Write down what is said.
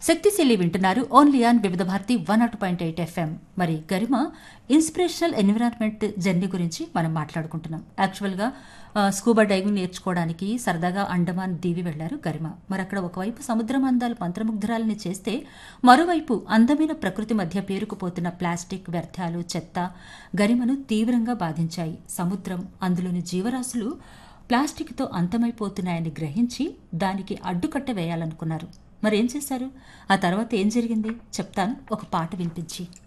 శక్తిశీలి వింటున్నారు only on Vividh Bharati one nought point eight FM మరి గరిమ ఇన్స్పిరేషనల్ ఎన్విరాన్మెంట్ జర్నీ గురించి మనం మాట్లాడుకుంటున్నాం యాక్చువల్గా ఆ, స్కూబా డైవింగ్ నేర్చుకోవడానికి సరదాగా అండమాన్ దీవి వెళ్లారు గరిమ మరి అక్కడ ఒకవైపు సముద్రం అందాలు మంత్రముగ్ధరాలని చేస్తే మరోవైపు అందమైన ప్రకృతి మధ్య పేరుకుపోతున్న ప్లాస్టిక్ వ్యర్థాలు చెత్త గరిమను తీవ్రంగా బాధించాయి సముద్రం అందులోని జీవరాశులు ప్లాస్టిక్తో అంతమైపోతున్నాయని గ్రహించి దానికి అడ్డుకట్ట వేయాలనుకున్నారు మరేం చేశారు ఆ తర్వాత ఏం జరిగింది చెప్తాను ఒక పాట వినిపించి